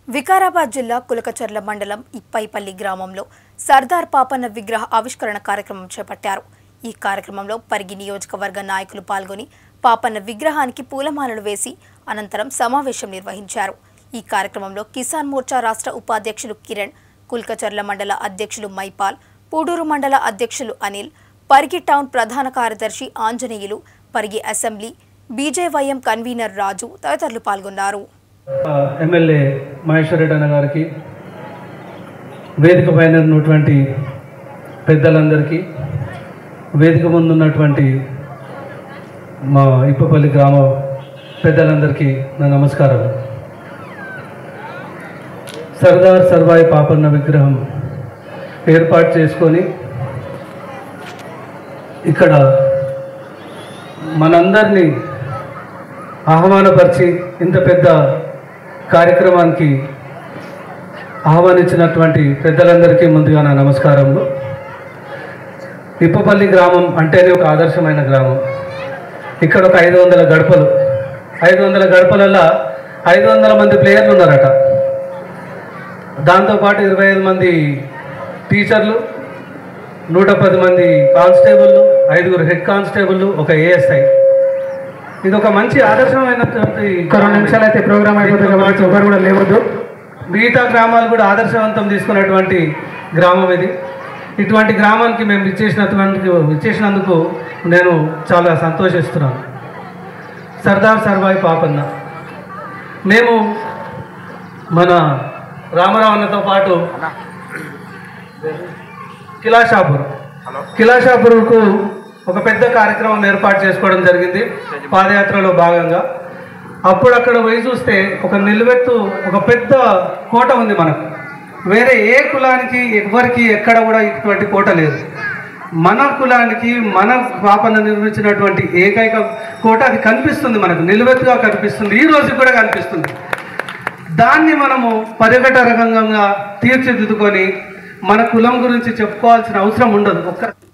వికారాబాద్ జిల్లా కులకచర్ల మండలం ఇప్పైపల్లి గ్రామంలో సర్దార్ పాపన్న విగ్రహ ఆవిష్కరణ కార్యక్రమం చేపట్టారు ఈ కార్యక్రమంలో పరిగి నియోజకవర్గ నాయకులు పాల్గొని పాపన్న విగ్రహానికి పూలమాలలు వేసి అనంతరం సమావేశం నిర్వహించారు ఈ కార్యక్రమంలో కిసాన్ మోర్చా రాష్ట్ర ఉపాధ్యక్షులు కిరణ్ కుల్కచర్ల మండల అధ్యక్షులు మైపాల్ పూడూరు మండల అధ్యక్షులు అనిల్ పరిగి టౌన్ ప్రధాన కార్యదర్శి Anjaneyulu Parigi assembly BJYM convener Raju తదితరులు పాల్గొన్నారు ఆ, ఎమ్మెల్యే మహేశ్వర్ రెడ్డి అన్న గారికి వేదిక పైన ఉన్నటువంటి పెద్దలందరికీ వేదిక ముందు ఉన్నటువంటి మా ఇప్పపల్లి గ్రామ పెద్దలందరికీ నా నమస్కారాలు సర్దార్ సర్వాయి పాపన్న విగ్రహం ఏర్పాటు చేసుకొని ఇక్కడ మనందరినీ ఆహ్వానపరిచి ఇంత పెద్ద కార్యక్రమానికి ఆహ్వానించినటువంటి పెద్దలందరికీ ముందుగా నా నమస్కారములు ఇప్పపల్లి గ్రామం అంటేనే ఒక ఆదర్శమైన గ్రామం ఇక్కడ ఒక ఐదు వందల గడపలు ఐదు వందల గడపలల్లో ఐదు వందల మంది ప్లేయర్లు ఉన్నారట దాంతోపాటు ఇరవై ఐదు మంది టీచర్లు నూట పది మంది కానిస్టేబుళ్ళు ఐదుగురు హెడ్ కానిస్టేబుళ్ళు ఒక ఏఎస్ఐ ఇది ఒక మంచి ఆదర్శమైనటువంటి ఒక రెండు నిమిషాలు అయితే ప్రోగ్రామ్ అయిపోతుంది కాబట్టి ఎవరు కూడా లేవద్దు మిగతా గ్రామాలు కూడా ఆదర్శవంతం తీసుకున్నటువంటి గ్రామం ఇది ఇటువంటి గ్రామానికి మేము ఇచ్చేసినటువంటి ఇచ్చేసినందుకు నేను చాలా సంతోషిస్తున్నాను సర్దార్ సర్వాయి పాపన్న మేము మన రామారావు అన్నతో పాటు కిలాషాపూర్ కిలాషాపూర్కు ఒక పెద్ద కార్యక్రమం ఏర్పాటు చేసుకోవడం జరిగింది పాదయాత్రలో భాగంగా అప్పుడు అక్కడ పోయి చూస్తే ఒక నిలువెత్తు ఒక పెద్ద కోట ఉంది మనకు వేరే ఏ కులానికి ఎవరికి ఎక్కడ కూడా ఇటువంటి కోట లేదు మన కులానికి మన పాపన నిర్మించినటువంటి ఏకైక కోట అది కనిపిస్తుంది మనకు నిలువెత్తుగా కనిపిస్తుంది ఈ రోజు కూడా కనిపిస్తుంది దాన్ని మనము పర్యటక రంగంగా తీర్చిదిద్దుకొని మన కులం గురించి చెప్పుకోవాల్సిన అవసరం ఉండదు ఒక్క